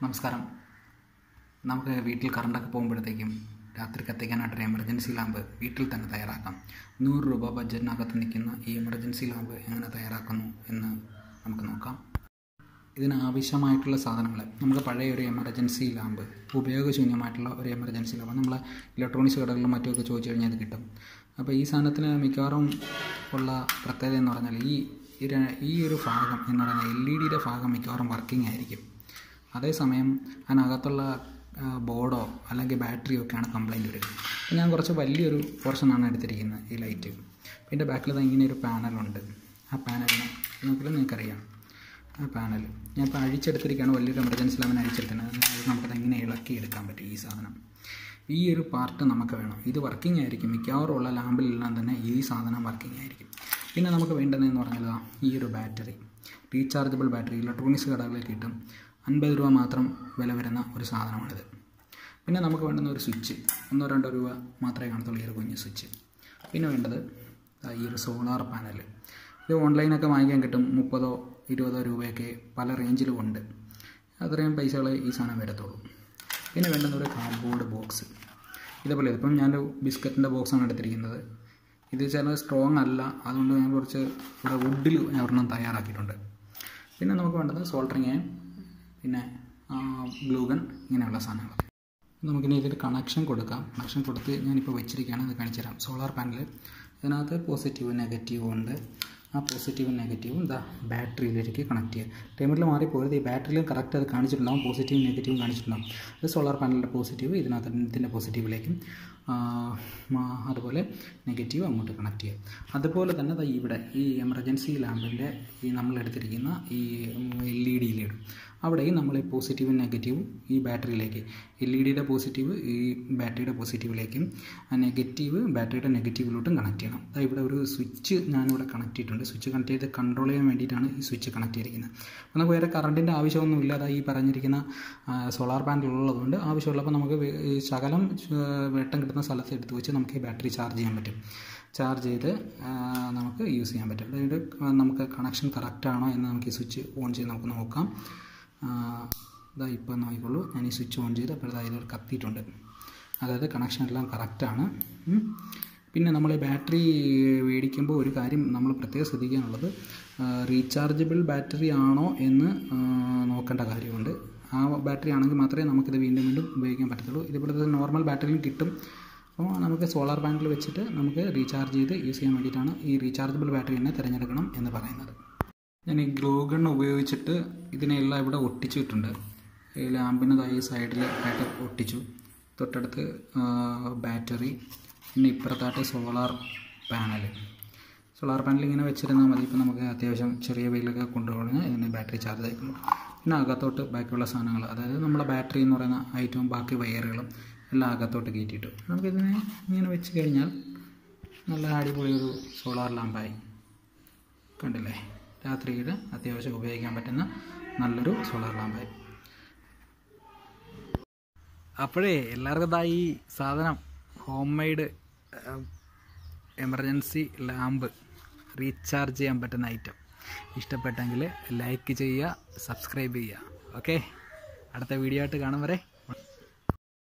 നമസ്കാരം നമുക്ക് വീട്ടിൽ കറണ്ടൊക്കെ പോകുമ്പോഴത്തേക്കും രാത്രി കത്തിക്കാനായിട്ടൊരു എമർജൻസി ലാമ്പ് വീട്ടിൽ തന്നെ തയ്യാറാക്കാം നൂറ് രൂപ ബഡ്ജറ്റിനകത്ത് നിൽക്കുന്ന ഈ എമർജൻസി ലാമ്പ് എങ്ങനെ തയ്യാറാക്കുന്നു എന്ന് നമുക്ക് നോക്കാം ഇതിന് ആവശ്യമായിട്ടുള്ള സാധനങ്ങൾ നമുക്ക് പഴയ ഒരു എമർജൻസി ലാമ്പ് ഉപയോഗശൂന്യമായിട്ടുള്ള ഒരു എമർജൻസി ലാമ്പ് നമ്മൾ ഇലക്ട്രോണിക്സ് കടകളിലും മറ്റുമൊക്കെ ചോദിച്ചു കഴിഞ്ഞാൽ ഇത് കിട്ടും അപ്പോൾ ഈ സാധനത്തിന് മിക്കവാറും ഉള്ള പ്രത്യേകത എന്ന് പറഞ്ഞാൽ ഈ ഈ ര- ഈ ഒരു ഭാഗം എന്ന് പറയുന്നത് എൽ ഇ ഡിയുടെ ഭാഗം മിക്കവാറും വർക്കിംഗ് ആയിരിക്കും അതേസമയം അതിനകത്തുള്ള ആ, ബോർഡോ അല്ലെങ്കിൽ ബാറ്ററിയോ ഒക്കെയാണ് കംപ്ലൈൻറ്റ് വരിക അപ്പോൾ ഞാൻ കുറച്ച് വലിയൊരു പോർഷനാണ് എടുത്തിരിക്കുന്നത് ഈ ലൈറ്റ് പിന്നെ ബാക്കിൽ ദാ ഇങ്ങനെ ഒരു പാനലുണ്ട് ആ പാനലിന് നോക്കിയാൽ നിങ്ങൾക്കറിയാം ആ പാനൽ ഞാൻ ഇപ്പോൾ അഴിച്ചെടുത്തിരിക്കുകയാണ് വലിയൊരു എമർജൻസി ലെവൻ അഴിച്ചെടുത്തിട്ടുണ്ട് അത് നമുക്കത് ഇങ്ങനെ ഇളക്കി എടുക്കാൻ പറ്റും ഈ സാധനം ഈ ഒരു പാർട്ട് നമുക്ക് വേണം ഇത് വർക്കിംഗ് ആയിരിക്കും മിക്കവാറും ഉള്ള ലാമ്പിലെല്ലാം തന്നെ ഈ സാധനം വർക്കിംഗ് ആയിരിക്കും പിന്നെ നമുക്ക് വേണ്ടതെന്ന് പറഞ്ഞാൽ ദാ ഈ ഒരു ബാറ്ററി റീചാർജബിൾ ബാറ്ററി ഇലക്ട്രോണിക്സ് കടകളിൽ കിട്ടും അൻപത് രൂപ മാത്രം വില വരുന്ന ഒരു സാധനമാണിത് പിന്നെ നമുക്ക് വേണ്ടുന്ന ഒരു സ്വിച്ച് ഒന്നോ രണ്ടോ രൂപ മാത്രമേ കാണത്തുള്ളൂ ഈ ഒരു കുഞ്ഞ് സ്വിച്ച് പിന്നെ വേണ്ടത് ദാ ഈ ഒരു സോളാർ പാനൽ ഇത് ഓൺലൈനൊക്കെ വാങ്ങിക്കാൻ കിട്ടും മുപ്പതോ ഇരുപതോ രൂപയൊക്കെ പല റേഞ്ചിലും ഉണ്ട് അത്രയും പൈസകൾ ഈ സാധനം വരത്തുള്ളൂ പിന്നെ വേണ്ടുന്ന ഒരു കാർഡ്ബോർഡ് ബോക്സ് ഇതേപോലെ ഇപ്പം ഞാനൊരു ബിസ്ക്കറ്റിൻ്റെ ബോക്സാണ് എടുത്തിരിക്കുന്നത് ഇത് ചില സ്ട്രോങ് അല്ല അതുകൊണ്ട് ഞാൻ കുറച്ച് ഇവിടെ വുഡിൽ ഒരെണ്ണം തയ്യാറാക്കിയിട്ടുണ്ട് പിന്നെ നമുക്ക് വേണ്ടത് സോൾഡറിങ് ആൻ പിന്നെ ഗ്ലൂഗൺ ഇങ്ങനെയുള്ള സാധനങ്ങൾ നമുക്കിനി ഇതിൽ കണക്ഷൻ കൊടുക്കാം കണക്ഷൻ കൊടുത്ത് ഞാനിപ്പോൾ വെച്ചിരിക്കുകയാണ് ഇത് കാണിച്ചു തരാം സോളാർ പാനൽ ഇതിനകത്ത് പോസിറ്റീവ് നെഗറ്റീവ് ഉണ്ട് ആ പോസിറ്റീവും നെഗറ്റീവും എന്താ ബാറ്ററിയിലേക്ക് കണക്ട് ചെയ്യുക ടൈമിൽ മാറിപ്പോയത് ഈ ബാറ്ററിയിലും കറക്റ്റ് അത് കാണിച്ചിട്ടുണ്ടാവും പോസിറ്റീവും നെഗറ്റീവും കാണിച്ചിട്ടുണ്ടാവും അത് സോളാർ പാനലിൻ്റെ പോസിറ്റീവ് ഇതിനകത്ത് ഇതിൻ്റെ പോസിറ്റീവിലേക്കും ആ, മ- അതുപോലെ നെഗറ്റീവ് അങ്ങോട്ട് കണക്ട് ചെയ്യുക അതുപോലെ തന്നെ ദാ ഇവിടെ ഈ എമർജൻസി ലാമ്പിൻ്റെ ഈ നമ്മൾ എടുത്തിരിക്കുന്ന ഈ എൽ ഇ ഡിയിലിടും അവിടെയും നമ്മൾ ഈ പോസിറ്റീവും നെഗറ്റീവും ഈ ബാറ്ററിയിലേക്ക് എൽ ഇ ഡിയുടെ പോസിറ്റീവ് ഈ ബാറ്ററിയുടെ പോസിറ്റീവിലേക്കും ആ നെഗറ്റീവ് ബാറ്ററിയുടെ നെഗറ്റീവിലോട്ടും കണക്ട് ചെയ്യണം ദാ ഇവിടെ ഒരു സ്വിച്ച് ഞാനിവിടെ കണക്ട് ചെയ്തിട്ടുണ്ട് സ്വിച്ച് കണക്ട് ചെയ്ത് കൺട്രോൾ ചെയ്യാൻ വേണ്ടിയിട്ടാണ് ഈ സ്വിച്ച് കണക്ട് ചെയ്തിരിക്കുന്നത് അപ്പോൾ നമുക്ക് വേറെ കറണ്ടിൻ്റെ ആവശ്യമൊന്നും ഇല്ലാതെ ഈ പറഞ്ഞിരിക്കുന്ന സോളാർ പാനൽ ഉള്ളതുകൊണ്ട് ആവശ്യമുള്ളപ്പോൾ നമുക്ക് വേ- ഈ ശകലം ആ, വെട്ടം കിട്ടുന്ന സ്ഥലത്ത് എടുത്ത് വെച്ച് നമുക്ക് ഈ ബാറ്ററി ചാർജ് ചെയ്യാൻ പറ്റും ചാർജ് ചെയ്ത് ആ, നമുക്ക് യൂസ് ചെയ്യാൻ പറ്റും അതായത് ആ, നമുക്ക് കണക്ഷൻ കറക്റ്റ് ആണോ എന്ന് നമുക്ക് ഈ സ്വിച്ച് ഓൺ ചെയ്ത് നമുക്ക് നോക്കാം ആ, ഇതാ ഇപ്പോൾ നോക്കിക്കോളൂ ഞാൻ ഈ സ്വിച്ച് ഓൺ ചെയ്ത് അപ്പോൾ അതിൽ കത്തിയിട്ടുണ്ട് അതായത് കണക്ഷൻ എല്ലാം കറക്റ്റാണ് പിന്നെ നമ്മൾ ഈ ബാറ്ററി മേടിക്കുമ്പോൾ ഒരു കാര്യം നമ്മൾ പ്രത്യേകം ശ്രദ്ധിക്കാനുള്ളത് റീചാർജബിൾ ബാറ്ററി ആണോ എന്ന് ആ, നോക്കേണ്ട കാര്യമുണ്ട് ആ ബാറ്ററി ആണെങ്കിൽ മാത്രമേ നമുക്കിത് വീണ്ടും വീണ്ടും ഉപയോഗിക്കാൻ പറ്റത്തുള്ളൂ ഇതുപോലത്തെ നോർമൽ ബാറ്ററിയും കിട്ടും അപ്പോൾ നമുക്ക് സോളാർ പാനൽ വെച്ചിട്ട് നമുക്ക് റീചാർജ് ചെയ്ത് യൂസ് ചെയ്യാൻ വേണ്ടിയിട്ടാണ് ഈ റീചാർജബിൾ ബാറ്ററി തന്നെ തിരഞ്ഞെടുക്കണം എന്ന് പറയുന്നത് ഞാൻ ഈ ഗ്ലൂ ഗൺ ഉപയോഗിച്ചിട്ട് ഇതിനെല്ലാം ഇവിടെ ഒട്ടിച്ചിട്ടുണ്ട് ഈ ലാമ്പിന് ഈ സൈഡിൽ ആയിട്ട് ഒട്ടിച്ചു തൊട്ടടുത്ത് ബാറ്ററി പിന്നെ ഇപ്പുറത്തായിട്ട് സോളാർ പാനൽ സോളാർ പാനൽ ഇങ്ങനെ വെച്ചിരുന്നാൽ മതി ഇപ്പം നമുക്ക് അത്യാവശ്യം ചെറിയ വെയിലൊക്കെ കൊണ്ടുപോകണമെങ്കിൽ ഇതിന് ബാറ്ററി ചാർജ് ആയിക്കുന്നു പിന്നെ അകത്തോട്ട് ബാക്കിയുള്ള സാധനങ്ങൾ അതായത് നമ്മളെ ബാറ്ററി എന്ന് പറയുന്ന ഐറ്റവും ബാക്കി വയറുകളും എല്ലാം അകത്തോട്ട് കയറ്റിയിട്ടു നമുക്കിതിനെ ഇങ്ങനെ വെച്ച് കഴിഞ്ഞാൽ നല്ല അടിപൊളി ഒരു സോളാർ ലാമ്പായി കണ്ടില്ലേ രാത്രിയിൽ അത്യാവശ്യം ഉപയോഗിക്കാൻ പറ്റുന്ന നല്ലൊരു സോളാർ ലാമ്പായി അപ്പോഴേ എല്ലാവർക്കും ഇതാ ഈ സാധനം homemade emergency lamp recharge ചെയ്യാൻ പറ്റുന്ന ഐറ്റം ഇഷ്ടപ്പെട്ടെങ്കിൽ ലൈക്ക് ചെയ്യുക സബ്സ്ക്രൈബ് ചെയ്യുക ഓക്കെ അടുത്ത വീഡിയോ ആയിട്ട് കാണും വരെ